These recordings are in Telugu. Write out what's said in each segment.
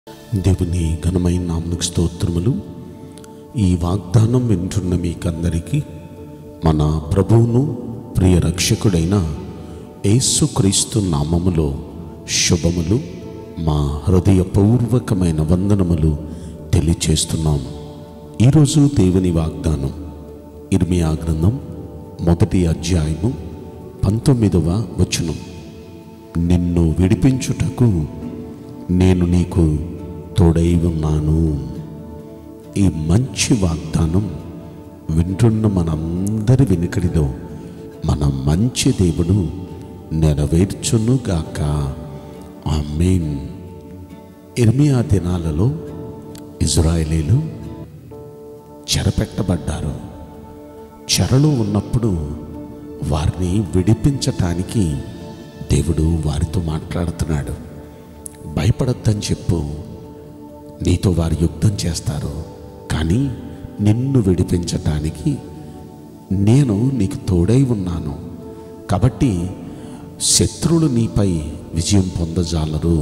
దేవుని ఘనమైన నామకు స్తోత్రములు ఈ వాగ్దానం వింటున్న మీకందరికీ మన ప్రభువును ప్రియ రక్షకుడైన యేసుక్రీస్తు నామములో శుభములు మా హృదయపూర్వకమైన వందనములు తెలియచేస్తున్నాం ఈరోజు దేవుని వాగ్దానం ఇర్మియా గ్రంథం మొదటి అధ్యాయము పంతొమ్మిదవ వచనం నిన్ను విడిపించుటకు నేను నీకు తోడై ఉన్నాను ఈ మంచి వాగ్దానం వింటున్న మనందరి వెనుకడిలో మన మంచి దేవుడు నెరవేర్చునుగాక ఆమేన్ ఇర్మియా దినాలలో ఇజ్రాయేలీలు చెరపెట్టబడ్డారు చెరలో ఉన్నప్పుడు వారిని విడిపించటానికి దేవుడు వారితో మాట్లాడుతున్నాడు భయపడొద్దని చెప్పు నీతో వారు యుద్ధం చేస్తారు కానీ నిన్ను విడిపించటానికి నేను నీకు తోడై ఉన్నాను కాబట్టి శత్రువులు నీపై విజయం పొందజాలరు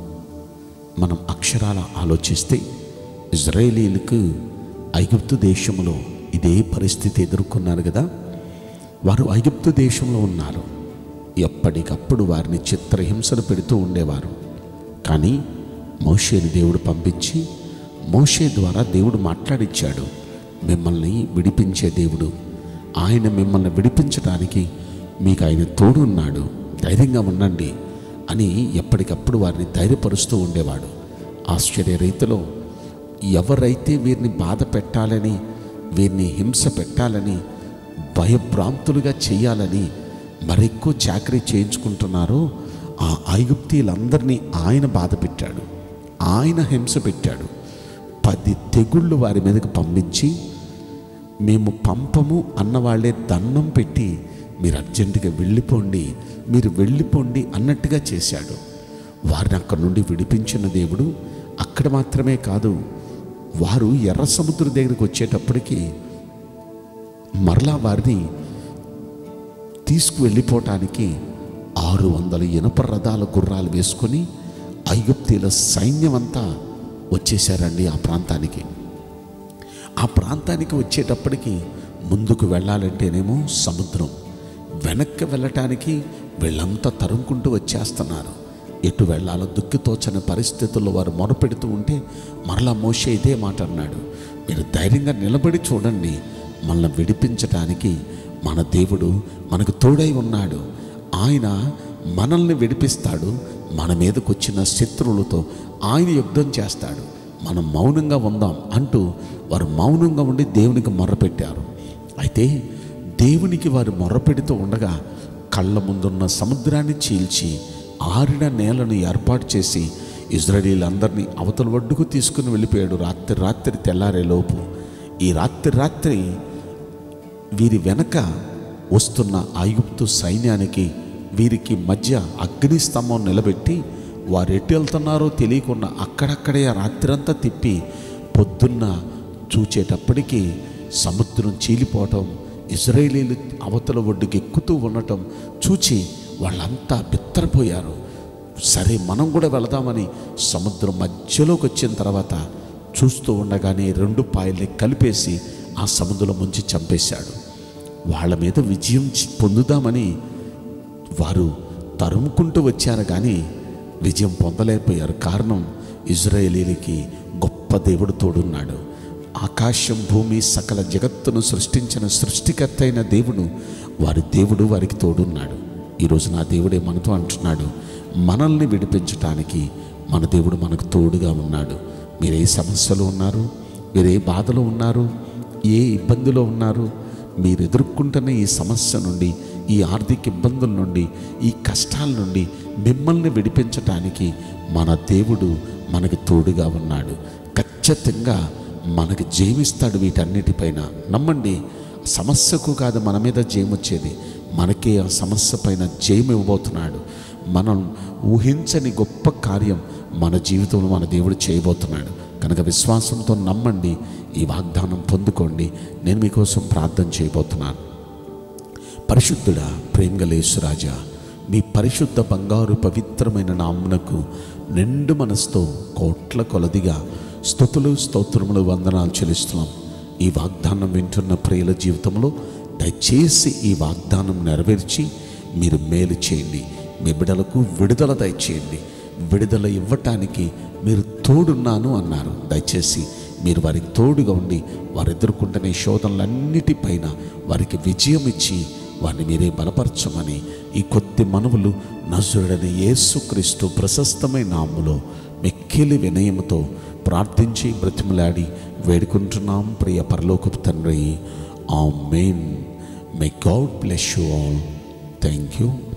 మనం అక్షరాల ఆలోచిస్తే ఇజ్రాయేలీలకు ఐగుప్తు దేశంలో ఇదే పరిస్థితి ఎదుర్కొన్నారు కదా వారు ఐగుప్తు దేశంలో ఉన్నారు ఎప్పటికప్పుడు వారిని చిత్రహింసలు పెడుతూ ఉండేవారు కానీ మోషేని దేవుడు పంపించి మోషే ద్వారా దేవుడు మాట్లాడిచ్చాడు మిమ్మల్ని విడిపించే దేవుడు ఆయన మిమ్మల్ని విడిపించడానికి మీకు ఆయన తోడు ఉన్నాడు ధైర్యంగా ఉండండి అని ఎప్పటికప్పుడు వారిని ధైర్యపరుస్తూ ఉండేవాడు ఆశ్చర్య రీతిలో ఎవరైతే వీరిని బాధ పెట్టాలని వీరిని హింస పెట్టాలని భయభ్రాంతులుగా చేయాలని మరెక్కువ చాకరీ చేయించుకుంటున్నారో ఆ ఐగుప్తీలందరినీ ఆయన బాధ పెట్టాడు ఆయన హింస పెట్టాడు పది తెగుళ్ళు వారి మీదకి పంపించి మేము పంపము అన్నవాళ్లే దండం పెట్టి మీరు అర్జెంటుగా వెళ్ళిపోండి మీరు వెళ్ళిపోండి అన్నట్టుగా చేశాడు వారిని అక్కడి నుండి విడిపించిన దేవుడు అక్కడ మాత్రమే కాదు వారు ఎర్ర సముద్రం దగ్గరికి వచ్చేటప్పటికి మరలా వారిని తీసుకువెళ్ళిపోవటానికి ఆరు వందల ఇనప రథాల గుర్రాలు వేసుకొని ఐగుప్తీల సైన్యం అంతా వచ్చేసారండి ఆ ప్రాంతానికి ఆ ప్రాంతానికి వచ్చేటప్పటికి ముందుకు వెళ్ళాలంటేనేమో సముద్రం వెనక్కి వెళ్ళటానికి వీళ్ళంతా తరుముకుంటూ వచ్చేస్తున్నారు ఎటు వెళ్ళాలో దుక్కితోచని పరిస్థితుల్లో వారు మొరపెడుతూ ఉంటే మరలా మోషే ఇదే మాట అన్నాడు మీరు ధైర్యంగా నిలబడి చూడండి మనల్ని విడిపించటానికి మన దేవుడు మనకు తోడై ఉన్నాడు ఆయన మనల్ని విడిపిస్తాడు మన మీదకు వచ్చిన శత్రువులతో ఆయన యుద్ధం చేస్తాడు మనం మౌనంగా ఉందాం అంటూ వారు మౌనంగా ఉండి దేవునికి మొర్రపెట్టారు అయితే దేవునికి వారు మొర్రపెడుతూ ఉండగా కళ్ళ ముందున్న సముద్రాన్ని చీల్చి ఆరిన నేలను ఏర్పాటు చేసి ఇజ్రాయేలీలందరినీ అవతల ఒడ్డుకు తీసుకుని వెళ్ళిపోయాడు రాత్రి రాత్రి తెల్లారే లోపు ఈ రాత్రి రాత్రి వీరి వెనక వస్తున్న ఐగుప్తు సైన్యానికి వీరికి మధ్య అగ్ని స్తంభం నిలబెట్టి వారు ఎటు వెళ్తున్నారో తెలియకుండా అక్కడక్కడే ఆ రాత్రంతా తిప్పి పొద్దున్న చూచేటప్పటికి సముద్రం చీలిపోవటం ఇజ్రాయేలీలు అవతల ఒడ్డుకి ఎక్కుతూ ఉండటం చూచి వాళ్ళంతా బిత్తరపోయారు సరే మనం కూడా వెళదామని సముద్రం మధ్యలోకి వచ్చిన తర్వాత చూస్తూ ఉండగానే రెండు పాయల్ని కలిపేసి ఆ సముద్రం ముంచి చంపేశాడు వాళ్ళ మీద విజయం చి- పొందుదామని వారు తరుముకుంటూ వచ్చారు కానీ విజయం పొందలేకపోయారు కారణం ఇజ్రాయేలీలకి గొప్ప దేవుడు తోడున్నాడు ఆకాశం భూమి సకల జగత్తును సృష్టించిన సృష్టికర్త అయిన దేవుడు వారి దేవుడు వారికి తోడున్నాడు ఈరోజు నా దేవుడే మనతో అంటున్నాడు మనల్ని విడిపించటానికి మన దేవుడు మనకు తోడుగా ఉన్నాడు మీరు ఏ సమస్యలో ఉన్నారు మీరు ఏ బాధలో ఉన్నారు ఏ ఇబ్బందిలో ఉన్నారు మీరు ఎదుర్కొంటున్న ఈ సమస్య నుండి ఈ ఆర్థిక ఇబ్బందుల నుండి ఈ కష్టాల నుండి మిమ్మల్ని విడిపించటానికి మన దేవుడు మనకు తోడుగా ఉన్నాడు ఖచ్చితంగా మనకి జయమిస్తాడు వీటన్నిటిపైన నమ్మండి సమస్యకు కాదు మన మీద జయం వచ్చేది మనకే ఆ సమస్య పైన జయం ఇవ్వబోతున్నాడు మనం ఊహించని గొప్ప కార్యం మన జీవితంలో మన దేవుడు చేయబోతున్నాడు కనుక విశ్వాసంతో నమ్మండి ఈ వాగ్దానం పొందుకోండి నేను మీకోసం ప్రార్థన చేయబోతున్నాను పరిశుద్ధుడా ప్రేమగలేశ్వరాజా మీ పరిశుద్ధ బంగారు పవిత్రమైన నామునకు నిండు మనసుతో కోట్ల కొలదిగా స్థుతులు స్తోత్రములు వందనాలు చెల్లిస్తున్నాం ఈ వాగ్దానం వింటున్న ప్రియుల జీవితంలో దయచేసి ఈ వాగ్దానం నెరవేర్చి మీరు మేలు చేయండి మీ బిడ్డలకు విడుదల దయచేయండి విడుదల ఇవ్వటానికి మీరు తోడున్నాను అన్నారు దయచేసి మీరు వారికి తోడుగా ఉండి వారు ఎదుర్కొంటున్న శోధనలన్నిటిపైన వారికి విజయం ఇచ్చి వారిని మీరే బలపరచమని ఈ కొద్ది మనవులు నజరుడని యేసుక్రీస్తు ప్రశస్తమైన నాములో మిక్కిలి వినయముతో ప్రార్థించి బ్రతిమలాడి వేడుకుంటున్నాం ప్రియ పరలోకపు తండ్రి amen may God bless you all thank you